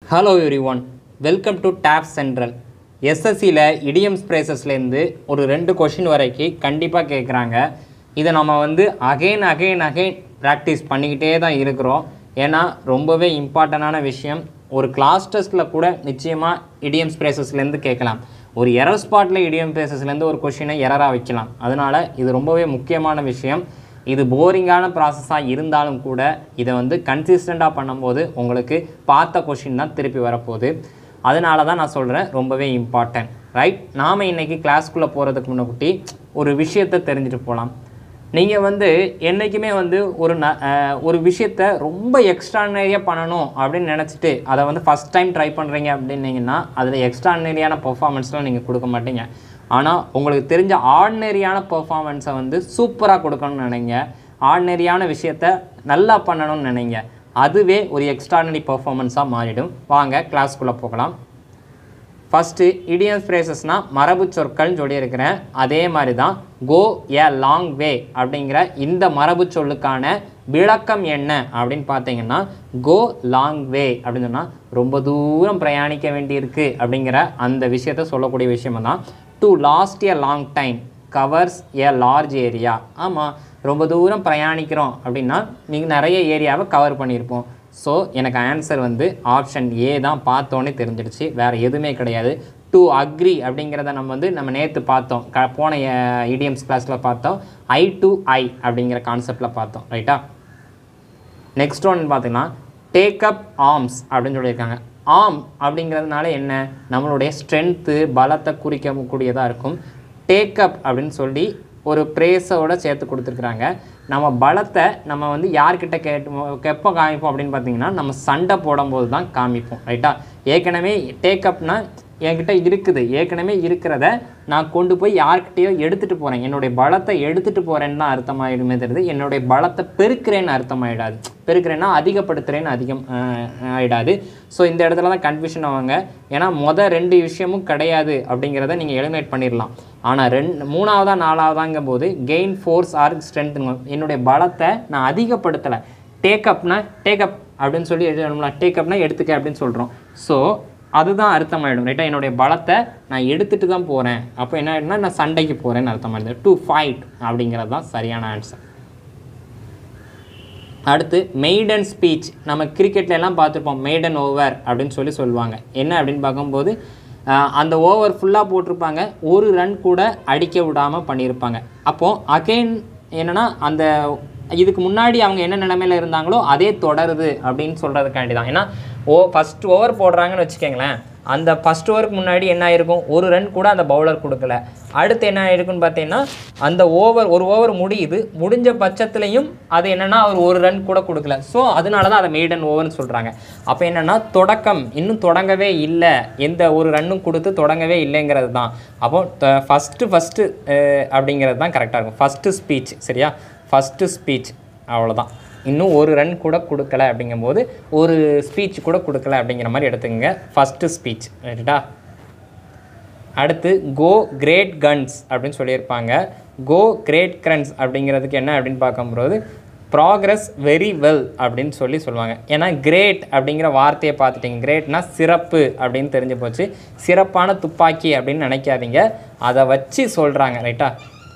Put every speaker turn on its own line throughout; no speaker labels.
hello everyone welcome to Tap Central எஸ்எஸ்சியில் idioms ப்ரேசஸ்லேருந்து ஒரு ரெண்டு கொஷின் வரைக்கும் கண்டிப்பாக கேட்குறாங்க இதை நம்ம வந்து அகைன் அகைன் அகைன் ப்ராக்டிஸ் பண்ணிக்கிட்டே தான் இருக்கிறோம் ஏன்னா ரொம்பவே இம்பார்ட்டண்டான விஷயம் ஒரு கிளாஸ் டெஸ்ட்டில் கூட நிச்சயமாக இடியம்ஸ் ப்ரேசஸ்லேருந்து கேட்கலாம் ஒரு எரர் ஸ்பாட்டில் இடியம் ப்ரேசஸ்லேருந்து ஒரு கொஷினை எரராக வைக்கலாம் அதனால் இது ரொம்பவே முக்கியமான விஷயம் இது போரிங்கான ப்ராசஸாக இருந்தாலும் கூட இதை வந்து கன்சிஸ்டண்ட்டாக பண்ணும்போது உங்களுக்கு பார்த்த கொஷின் தான் திருப்பி வரப்போகுது அதனால தான் நான் சொல்கிறேன் ரொம்பவே இம்பார்ட்டன்ட் ரைட் நாம் இன்றைக்கி கிளாஸ்க்குள்ளே போகிறதுக்கு முன்னாடி ஒரு விஷயத்தை தெரிஞ்சுட்டு போகலாம் நீங்கள் வந்து என்றைக்குமே வந்து ஒரு ந அஹ் ஒரு விஷயத்த ரொம்ப எக்ஸ்ட்ரானரியாக பண்ணணும் அப்படின்னு நினச்சிட்டு அதை வந்து ஃபஸ்ட் டைம் ட்ரை பண்ணுறீங்க அப்படின்னீங்கன்னா அதில் எக்ஸ்ட்ரானரியான பெர்ஃபார்மன்ஸ்லாம் நீங்கள் கொடுக்க மாட்டீங்க ஆனால் உங்களுக்கு தெரிஞ்ச ஆர்டினரியான பெர்ஃபார்மன்ஸை வந்து சூப்பராக கொடுக்கணும்னு நினைங்க ஆர்டினரியான விஷயத்த நல்லா பண்ணணும்னு நினைங்க அதுவே ஒரு எக்ஸ்ட்ரானரி பெர்ஃபார்மன்ஸாக மாறிடும் வாங்க கிளாஸ்க்குள்ளே போகலாம் ஃபஸ்ட்டு இடியம்ஸ் ஃப்ரேசஸ்னால் மரபு சொற்கள்னு சொல்லியிருக்கிறேன் அதே மாதிரி தான் கோ ஏ லாங் வே அப்படிங்கிற இந்த மரபு சொல்லுக்கான விளக்கம் என்ன அப்படின்னு பார்த்தீங்கன்னா கோ லாங் வே அப்படின்னு சொன்னால் ரொம்ப தூரம் பிரயாணிக்க வேண்டியிருக்கு அப்படிங்கிற அந்த விஷயத்த சொல்லக்கூடிய விஷயம் தான் to last a long time covers a large area ஆமாம் ரொம்ப தூரம் பிரயாணிக்கிறோம் அப்படின்னா நீங்கள் நிறைய ஏரியாவை கவர் பண்ணியிருப்போம் ஸோ எனக்கு ஆன்சர் வந்து ஆப்ஷன் ஏ தான் பார்த்தோன்னே தெரிஞ்சிடுச்சு வேறு எதுவுமே கிடையாது டு அக்ரி அப்படிங்கிறத நம்ம வந்து நம்ம நேற்று பார்த்தோம் க போன இடியம்ஸ் கிளாஸில் பார்த்தோம் ஐ டு ஐ அப்படிங்கிற கான்செப்டில் பார்த்தோம் ரைட்டா நெக்ஸ்ட் ஒன் பார்த்தீங்கன்னா டேக் அப் ஆர்ம்ஸ் அப்படின்னு சொல்லியிருக்காங்க ஆர்ம் அப்படிங்கிறதுனால என்ன நம்மளுடைய ஸ்ட்ரென்த்து பலத்தை குறிக்கக்கூடியதாக இருக்கும் டேக் அப் அப்படின்னு சொல்லி ஒரு ப்ரேஸோட சேர்த்து கொடுத்துருக்குறாங்க நம்ம பலத்தை நம்ம வந்து யார்கிட்ட கேட்டு எப்போ காமிப்போம் அப்படின்னு பார்த்தீங்கன்னா நம்ம சண்டை போடும்போது தான் காமிப்போம் ரைட்டா ஏற்கனவே டேக்கப்னா என்கிட்ட இருக்குது ஏற்கனவே இருக்கிறத நான் கொண்டு போய் யார்கிட்டயோ எடுத்துகிட்டு போகிறேன் என்னுடைய பலத்தை எடுத்துகிட்டு போகிறேன்னு தான் அர்த்தமாயிடுமே தெரியுது என்னுடைய பலத்தை பெருக்கிறேன்னு அர்த்தமாயிடாது பெருக்கிறேன்னா அதிகப்படுத்துகிறேன்னு அதிகம் ஆஹ், ஆயிடாது ஸோ இந்த இடத்துல தான் கன்ஃபியூஷன் ஆவாங்க ஏன்னா மொதல் ரெண்டு விஷயமும் கிடையாது அப்படிங்கிறத நீங்கள் எலிமினேட் பண்ணிடலாம் ஆனால் ரெண்டு மூணாவதா நாலாவதாங்கும் போது கெயின் ஃபோர்ஸ் ஆர் ஸ்ட்ரென்த் என்னுடைய பலத்தை நான் அதிகப்படுத்தலை டேக்கப்னா டேக்கப் அப்படின்னு சொல்லி எழுதணும்ல டேக்கப்னா எடுத்துக்க அப்படின்னு சொல்கிறோம் ஸோ அதுதான் அர்த்தமாயிடும் ரைட்டா என்னுடைய பலத்தை நான் எடுத்துகிட்டு தான் போகிறேன் அப்போ என்ன ஆயிடும்னா நான் சண்டைக்கு போகிறேன்னு அர்த்தமாயிடுது டு ஃபைட் அப்படிங்கிறது தான் சரியான ஆன்சர் அடுத்து மெய்டன் ஸ்பீச் நம்ம கிரிக்கெட்ல எல்லாம் பார்த்துருப்போம் மெய்டன் ஓவர் அப்படின்னு சொல்லி சொல்லுவாங்க என்ன அப்படின்னு பார்க்கும்போது ஆஹ், அந்த ஓவர் ஃபுல்லாக போட்டிருப்பாங்க ஒரு ரன் கூட அடிக்க விடாமல் பண்ணியிருப்பாங்க அப்போது அகெயின் என்னென்னா அந்த இதுக்கு முன்னாடி அவங்க என்ன நிலமையில இருந்தாங்களோ அதே தொடருது அப்படின்னு சொல்கிறதுக்காண்டி தான் ஏன்னா ஓ ஃபஸ்ட் ஓவர் போடுறாங்கன்னு வச்சுக்கோங்களேன் அந்த ஃபஸ்ட் ஓவருக்கு முன்னாடி என்ன ஆயிருக்கும் ஒரு ரன் கூட அந்த பவுலர் கொடுக்கல அடுத்து என்ன ஆயிருக்குன்னு பார்த்தீங்கன்னா அந்த ஓவர் ஒரு ஓவர் முடியுது முடிஞ்ச பட்சத்துலையும் அது என்னென்னா அவர் ஒரு ரன் கூட கொடுக்கல ஸோ அதனால தான் அதை மெய்டன் ஓவர்னு சொல்கிறாங்க அப்போ என்னென்னா தொடக்கம் இன்னும் தொடங்கவே இல்லை எந்த ஒரு ரன்னும் கொடுத்து தொடங்கவே இல்லைங்கிறது தான் அப்போ ஃபஸ்ட்டு ஃபஸ்ட்டு அப்படிங்கிறது தான் கரெக்டாக இருக்கும் ஃபஸ்ட்டு ஸ்பீச் சரியா ஃபஸ்ட்டு ஸ்பீச் அவ்வளோதான் இன்னும் ஒரு ரன் கூட கொடுக்கல அப்படிங்கும்போது ஒரு ஸ்பீச் கூட கொடுக்கல அப்படிங்கிற மாதிரி எடுத்துக்கங்க ஃபஸ்ட்டு ஸ்பீச் ரைட்டா அடுத்து கோ கிரேட் கன்ஸ் அப்படின்னு சொல்லியிருப்பாங்க கோ கிரேட் கன்ஸ் அப்படிங்கிறதுக்கு என்ன அப்படின்னு பார்க்கும்போது ப்ராக்ரஸ் வெரி வெல் அப்படின்னு சொல்லி சொல்லுவாங்க ஏன்னா கிரேட் அப்படிங்கிற வார்த்தையை பார்த்துட்டிங்க கிரேட்னா சிறப்பு அப்படின்னு தெரிஞ்சு போச்சு சிறப்பான துப்பாக்கி அப்படின்னு நினைக்காதீங்க அதை வச்சு சொல்கிறாங்க ரைட்டா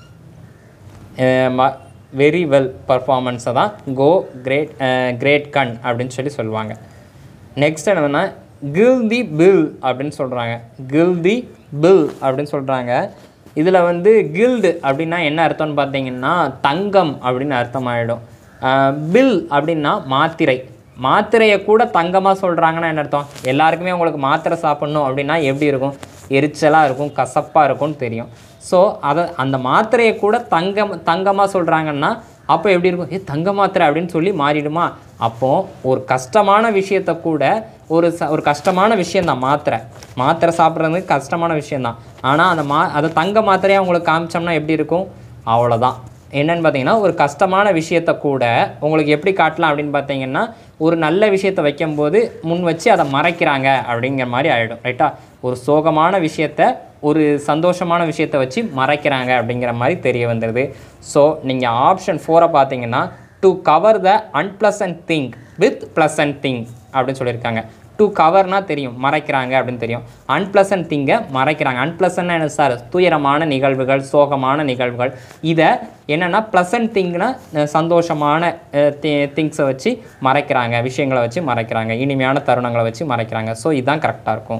வெரி வெல் பர்ஃபார்மன்ஸை தான் கோ கிரேட் கிரேட் கன் அப்படின்னு சொல்லி சொல்லுவாங்க நெக்ஸ்ட் என்னன்னா கில் தி பில் அப்படின்னு சொல்கிறாங்க கில் தி பில் அப்படின்னு சொல்கிறாங்க இதில் வந்து கில்டு அப்படின்னா என்ன அர்த்தம்னு பார்த்தீங்கன்னா தங்கம் அப்படின்னு அர்த்தமாயிடும் பில் அப்படின்னா மாத்திரை மாத்திரையை கூட தங்கமாக சொல்கிறாங்கன்னா என்ன அர்த்தம் எல்லாருக்குமே உங்களுக்கு மாத்திரை சாப்பிட்ணும் அப்படின்னா எப்படி இருக்கும் எரிச்சலாக இருக்கும் கசப்பாக இருக்கும்னு தெரியும் ஸோ அதை அந்த மாத்திரையை கூட தங்கம் தங்கமாக சொல்கிறாங்கன்னா அப்போ எப்படி இருக்கும் ஏ தங்க மாத்திரை அப்படின்னு சொல்லி மாறிடுமா அப்போது ஒரு கஷ்டமான விஷயத்த கூட ஒரு ச ஒரு கஷ்டமான விஷயந்தான் மாத்திரை மாத்திரை சாப்பிட்றது கஷ்டமான விஷயந்தான் ஆனால் அந்த மா அதை தங்க மாத்திரையாக உங்களுக்கு காமிச்சோம்னா எப்படி இருக்கும் அவ்வளோதான் என்னன்னு பார்த்தீங்கன்னா ஒரு கஷ்டமான விஷயத்த கூட உங்களுக்கு எப்படி காட்டலாம் அப்படின்னு பார்த்தீங்கன்னா ஒரு நல்ல விஷயத்த வைக்கும்போது முன் வச்சு அதை மறைக்கிறாங்க அப்படிங்கிற மாதிரி ஆகிடும் ரைட்டா ஒரு சோகமான விஷயத்த ஒரு சந்தோஷமான விஷயத்தை வச்சு மறைக்கிறாங்க அப்படிங்கிற மாதிரி தெரிய வந்துடுது ஸோ நீங்கள் ஆப்ஷன் ஃபோரை பார்த்தீங்கன்னா to cover the unpleasant thing with pleasant thing அப்படின்னு சொல்லியிருக்காங்க டு கவர்னா தெரியும் மறைக்கிறாங்க அப்படின்னு தெரியும் அன்பிளசன்ட் திங்கை மறைக்கிறாங்க அன்பிளசன்ட் என்ன சார் துயரமான நிகழ்வுகள் சோகமான நிகழ்வுகள் இதை என்னென்னா ப்ளசன்ட் திங்னா சந்தோஷமான திங்ஸை வச்சு மறைக்கிறாங்க விஷயங்களை வச்சு மறைக்கிறாங்க இனிமையான தருணங்களை வச்சு மறைக்கிறாங்க ஸோ இதுதான் கரெக்டாக இருக்கும்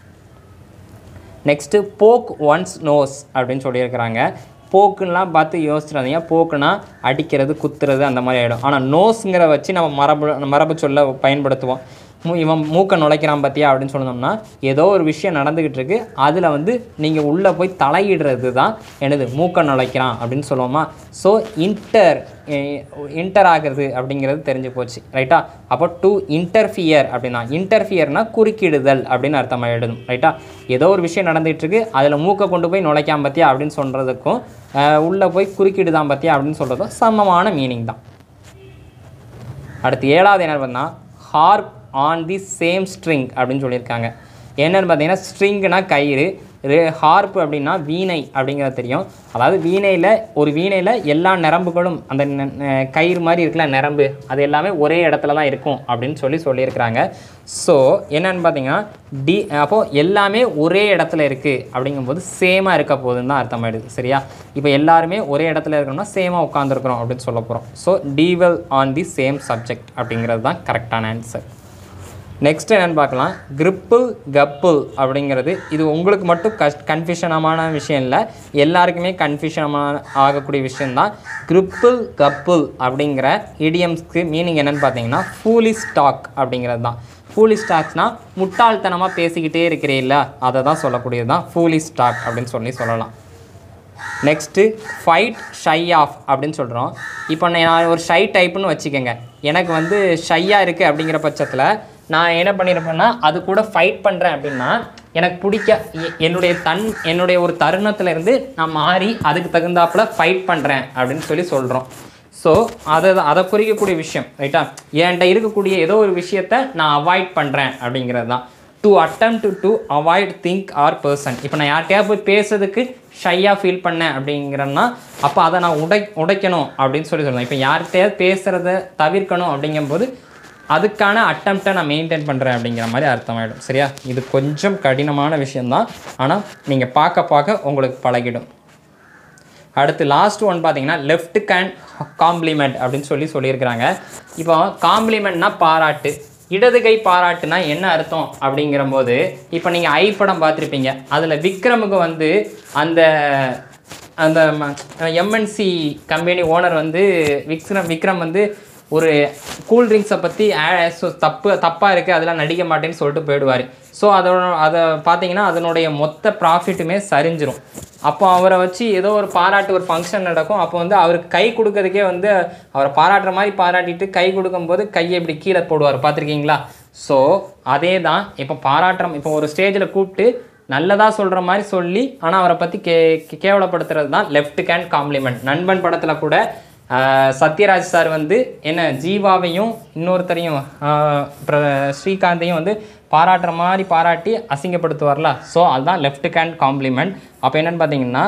நெக்ஸ்ட்டு போக் ஒன்ஸ் நோஸ் அப்படின்னு சொல்லியிருக்கிறாங்க போக்குலாம் பார்த்து யோசிச்சிடாதீங்க போக்குனா அடிக்கிறது குத்துறது அந்த மாதிரி ஆகிடும் ஆனால் நோஸுங்கிற வச்சு நம்ம மரபு மரபு சொல்ல பயன்படுத்துவோம் மூ இவன் மூக்கை நுழைக்கிறான் பார்த்தியா அப்படின்னு சொன்னோம்னா ஏதோ ஒரு விஷயம் நடந்துக்கிட்டு இருக்கு அதில் வந்து நீங்கள் உள்ளே போய் தலையிடுறது தான் எனது மூக்கை நுழைக்கிறான் அப்படின்னு சொல்லுவோமா ஸோ இன்டர் இன்டர் ஆகுறது அப்படிங்கிறது தெரிஞ்சு போச்சு ரைட்டா அப்போ டு இன்டர்ஃபியர் அப்படின்னா இன்டர்ஃபியர்னா குறுக்கிடுதல் அப்படின்னு அர்த்தமாயிடும் ரைட்டா ஏதோ ஒரு விஷயம் நடந்துகிட்டு இருக்கு அதில் மூக்கை கொண்டு போய் நுழைக்காம பார்த்தியா அப்படின்னு சொல்கிறதுக்கும் உள்ளே போய் குறுக்கிடுதான் பார்த்தியா அப்படின்னு சொல்கிறதும் சமமான மீனிங் தான் அடுத்து ஏழாவது என்ன பண்ணால் harp on the same string அப்படின்னு சொல்லியிருக்காங்க என்னென்னு பார்த்தீங்கன்னா ஸ்ட்ரிங்னா கயிறு ரே ஹார்ப் அப்படின்னா வீணை அப்படிங்கிறது தெரியும் அதாவது வீணையில் ஒரு வீணையில் எல்லா நரம்புகளும் அந்த ந- ந- கயிறு மாதிரி இருக்குல்ல நரம்பு அது எல்லாமே ஒரே இடத்துல தான் இருக்கும் அப்படின்னு சொல்லி சொல்லியிருக்கிறாங்க ஸோ என்னென்னு பார்த்தீங்கன்னா டி அப்போது எல்லாமே ஒரே இடத்துல இருக்குது அப்படிங்கும்போது சேமாக இருக்க போகுதுன்னு தான் அர்த்தமாயிடுது சரியா இப்போ எல்லாருமே ஒரே இடத்துல இருக்கணும்னா சேமாக உட்காந்துருக்குறோம் அப்படின்னு சொல்ல போகிறோம் so dwell on the same subject அப்படிங்கிறது தான் கரெக்டான ஆன்சர் நெக்ஸ்ட் என்னென்னு பார்க்கலாம் கிரிப்பு கப்புல் அப்படிங்கிறது இது உங்களுக்கு மட்டும் கஷ் கன்ஃபியூஷனமான விஷயம் இல்லை எல்லாருக்குமே கன்ஃபியூஷனமான ஆகக்கூடிய விஷயந்தான் கிரிப்புல் கப்புல் அப்படிங்கிற இடியம்ஸ்க்கு மீனிங் என்னன்னு பார்த்தீங்கன்னா ஃபூலி ஸ்டாக் அப்படிங்கிறது தான் ஃபூலி ஸ்டாக்ஸ்னால் முட்டாள்தனமாக பேசிக்கிட்டே இருக்கிறீல்ல அதை தான் சொல்லக்கூடியது தான் ஃபூலி ஸ்டாக் அப்படின்னு சொல்லி சொல்லலாம் நெக்ஸ்ட்டு ஃபைட் ஷை ஆஃப் அப்படின்னு சொல்கிறோம் இப்போ நான் ஒரு ஷை டைப்புன்னு வச்சுக்கோங்க எனக்கு வந்து ஷையாக இருக்குது அப்படிங்கிற பட்சத்தில் நான் என்ன பண்ணியிருப்பேன்னா அது கூட ஃபைட் பண்ணுறேன் அப்படின்னா எனக்கு பிடிக்க எ- என்னுடைய தன் என்னுடைய ஒரு தருணத்துல இருந்து நான் மாறி அதுக்கு தகுந்தாப்புல ஃபைட் பண்ணுறேன் அப்படின்னு சொல்லி சொல்கிறோம் ஸோ அதை அதை குறிக்கக்கூடிய விஷயம் ரைட்டா என்கிட்ட இருக்கக்கூடிய ஏதோ ஒரு விஷயத்த நான் அவாய்ட் பண்ணுறேன் அப்படிங்கிறது தான் to attempt to avoid thing or person இப்போ நான் யார்கிட்டயா போய் பேசுறதுக்கு ஷையாக ஃபீல் பண்ணேன் அப்படிங்கிறேன்னா அப்போ அதை நான் உடை உடைக்கணும் அப்படின்னு சொல்லி சொல்லணும் இப்போ யார்கிட்டயாவது பேசுகிறத தவிர்க்கணும் அப்படிங்கும்போது அதுக்கான அட்டம்ப்டை நான் மெயின்டைன் பண்ணுறேன் அப்படிங்கிற மாதிரி அர்த்தமாயிடும் சரியா இது கொஞ்சம் கடினமான விஷயம்தான் ஆனால் நீங்கள் பார்க்க பார்க்க உங்களுக்கு பழகிடும் அடுத்து லாஸ்ட் ஒன் பார்த்தீங்கன்னா லெஃப்ட் கேன் காம்ப்ளிமெண்ட் அப்படின்னு சொல்லி சொல்லியிருக்கிறாங்க இப்போ காம்ப்ளிமெண்ட்னா பாராட்டு இடது கை பாராட்டுனா என்ன அர்த்தம் அப்படிங்கிற போது இப்போ நீங்கள் ஐ படம் பார்த்துருப்பீங்க அதில் விக்ரமுக்கு வந்து அந்த அந்த எம்என்சி கம்பெனி ஓனர் வந்து விக்ரம் விக்ரம் வந்து ஒரு கூல் ட்ரிங்க்ஸை பற்றி தப்பு தப்பாக இருக்குது அதெல்லாம் நடிக்க மாட்டேன்னு சொல்லிட்டு போயிடுவார் ஸோ அதோட அதை பார்த்தீங்கன்னா அதனுடைய மொத்த ப்ராஃபிட்டுமே சரிஞ்சிரும் அப்போ அவரை வச்சு ஏதோ ஒரு பாராட்டு ஒரு ஃபங்க்ஷன் நடக்கும் அப்போ வந்து அவருக்கு கை கொடுக்கறதுக்கே வந்து அவரை பாராட்டுற மாதிரி பாராட்டிட்டு கை கொடுக்கும்போது கையை இப்படி கீழே போடுவார் பார்த்துருக்கீங்களா ஸோ அதே தான் இப்போ பாராட்டுற இப்போ ஒரு ஸ்டேஜில் கூப்பிட்டு நல்லதாக சொல்கிற மாதிரி சொல்லி ஆனால் அவரை பற்றி கே கே- கேவலப்படுத்துறது தான் லெஃப்ட் கேன் காம்ப்ளிமெண்ட் நண்பன் படத்தில் கூட ஆஹ், சத்யராஜ் சார் வந்து என்ன ஜீவாவையும் இன்னொருத்தரையும் ஆஹ், பிர- ஸ்ரீகாந்தையும் வந்து பாராட்டுற மாதிரி பாராட்டி அசிங்கப்படுத்துவார்ல ஸோ அதுதான் லெஃப்ட் கேன் காம்ப்ளிமெண்ட் அப்போ என்னன்னு பார்த்தீங்கன்னா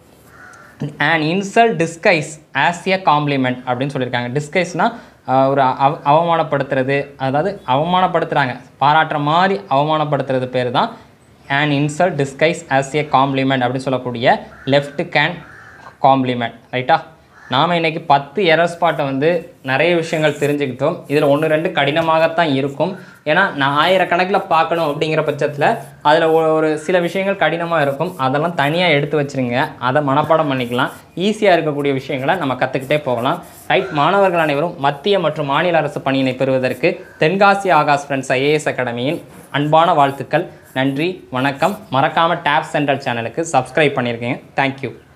an insult disguise as a compliment அப்படின்னு சொல்லியிருக்காங்க டிஸ்கைஸ்னால் ஒரு அவ அவமானப்படுத்துறது அதாவது அவமானப்படுத்துகிறாங்க பாராட்டுற மாதிரி அவமானப்படுத்துறது பேர் தான் an insult disguise as a compliment அப்படின்னு சொல்லக்கூடிய லெஃப்ட் கேன் காம்ப்ளிமெண்ட் ரைட்டா நாம் இன்னைக்கு பத்து எரர் ஸ்பாட்டை வந்து நிறைய விஷயங்கள் தெரிஞ்சுக்கிட்டோம் இதில் ஒன்று ரெண்டு கடினமாகத்தான் இருக்கும் ஏன்னா நான் ஆயிரக்கணக்கில் பார்க்கணும் அப்படிங்கிற பட்சத்தில் அதில் ஒரு சில விஷயங்கள் கடினமாக இருக்கும் அதெல்லாம் தனியாக எடுத்து வச்சிருங்க அதை மனப்பாடம் பண்ணிக்கலாம் ஈஸியாக இருக்கக்கூடிய விஷயங்களை நம்ம கற்றுக்கிட்டே போகலாம் ரைட் மாணவர்கள் அனைவரும் மத்திய மற்றும் மாநில அரசு பணியினை பெறுவதற்கு தென்காசி ஆகாஷ் ஃப்ரெண்ட்ஸ் ஐஏஎஸ் அகாடமியின் அன்பான வாழ்த்துக்கள் நன்றி வணக்கம் மறக்காமல் டேப் சென்ட்ரல் சேனலுக்கு சப்ஸ்கிரைப் பண்ணியிருக்கீங்க தேங்க்யூ